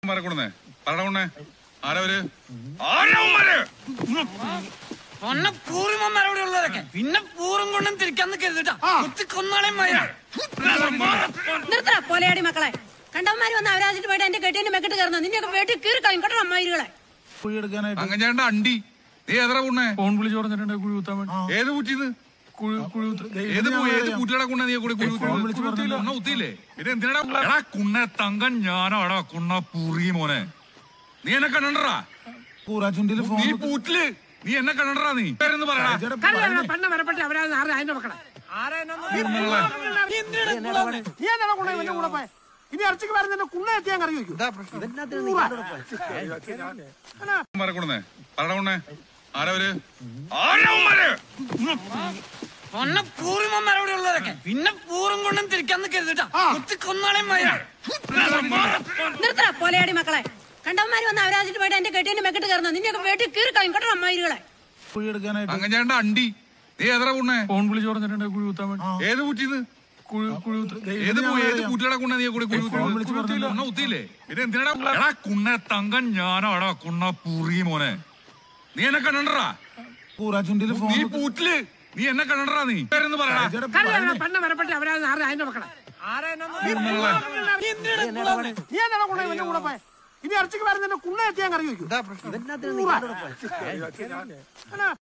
മരക്കൊടുന്നേ പറയണേ ആരവര് ആരവന്മാര് പൊന്ന പൂർവ്വന്മാരോടെ ഉള്ളവരൊക്കെ പിന്നെ പൂർവ്വം കൊണ്ടും തിരിക്കാൻ നിൽക്കരുത് കുത്തി കൊന്നാളെ മയ നിർത്തറ പോലെയാടി മക്കളെ കണ്ടവന്മാര് വന്ന് അവരാജിട്ട് പോയിട്ട് എന്റെ കെട്ടിന്റെ മെക്കിട്ട് കയറുന്നു നിന്നെയൊക്കെ വീട്ടിൽ കീറി കളയും കേട്ടോ അമ്മായികളെ കുഴി എടുക്കാനായിട്ട് അങ്ങഞ്ഞേണ്ട അണ്ടി നീ ഏതറ കൊണ്ടേ ഫോൺ വിളിച്ച് പറഞ്ഞിട്ടുണ്ട് കുഴി കുത്താൻ വേണ്ടി ഏത് കുറ്റിന്ന് കുഴി കുഴി കുത്ത- ദേ, ഏത് ഇത് പൂ- ഞാൻ ഏത് പറയാം. കുട്ടികളെ കൊണ്ട നീ കൂടി കുഴി ഫോൺ വിളിച്ച് പറഞ്ഞില്ല. കുണ്ണ കുത്തിയില്ലേ ഇത് എന്തിനാ എടാ കുണ്ണ തങ്കം ഞാനാടാ കുണ്ണ പുറി മോനെ നീ എന്നെ കണ്ടണ്ടാ കൂറാച്ചുണ്ടില് ഫോൺ നീ പൂറ്റില് നീ എന്നെ കണ്ടണ്ടാ നീ പേരെന്ന് പറയടാ പണ്ണ വരപ്പെട്ട് അവരാ ആറ് അതിന്റെ മക്കളെ നീ എന്താണ് കൊണ്ടേ ഇവന്റെ കൂടെ പോയെ? ഇനി ഇറച്ചിക്ക് വരുന്ന കുണ്ണ എത്തിയാൻ കറി വയ്ക്കും മരക്കൊടുന്നേ പറയണേ ആരവര് ആരവന്മാര് പൊന്ന പൂർവ്വന്മാരോടെ ഉള്ളവരൊക്കെ പിന്നെ പൂർവ്വം കൊണ്ടും തിരിക്കാൻ നിൽക്കരുത് കുത്തി കൊന്നാളെ മയ നിർത്തറ പോലെയാടി മക്കളെ കണ്ടവന്മാര് വന്ന് അവരാജിട്ട് പോയിട്ട് എന്റെ കെട്ടിന്റെ മെക്കിട്ട് കയറുന്നു നിന്നെയൊക്കെ വീട്ടിൽ കീറി കളയും കേട്ടോ അമ്മായികളെ കുഴി എടുക്കാനായിട്ട് അങ്ങഞ്ഞേണ്ട അണ്ടി നീ ഏതറ കൊണ്ടേ ഫോൺ വിളിച്ച് പറഞ്ഞിട്ടുണ്ട് കുഴി കുത്താൻ വേണ്ടി ഏത് കുറ്റിന്ന് കുഴി കുഴി കുത്ത- ദേ, ഇത് ഏത് ഞാൻ പൂ- ഏത് പറയാം. കുട്ടികളെ കൊണ്ട നീ കൂടി കുഴി ഫോൺ വിളിച്ച് പറഞ്ഞില്ല. കുണ്ണ കുത്തിയില്ലേ ഇത് എന്തിനാ എടാ കുണ്ണ തങ്കം ഞാനാടാ കുണ്ണ പുറി മോനെ നീ എന്നെ കണ്ടണ്ടാ കൂറാച്ചുണ്ടില് ഫോൺ നീ പൂറ്റില് നീ എന്നെ കണ്ടണ്ടാ നീ പേരെന്ന് പറയടാ പണ്ണ വരപ്പെട്ട് അവരാ ആറ് അതിന്റെ മക്കളെ നീ എന്താണ് കൊണ്ടേ ഇവന്റെ കൂടെ പോയെ? ഇനി ഇറച്ചിക്ക് വരുന്ന കുണ്ണ എത്തിയാൻ കറി വയ്ക്കും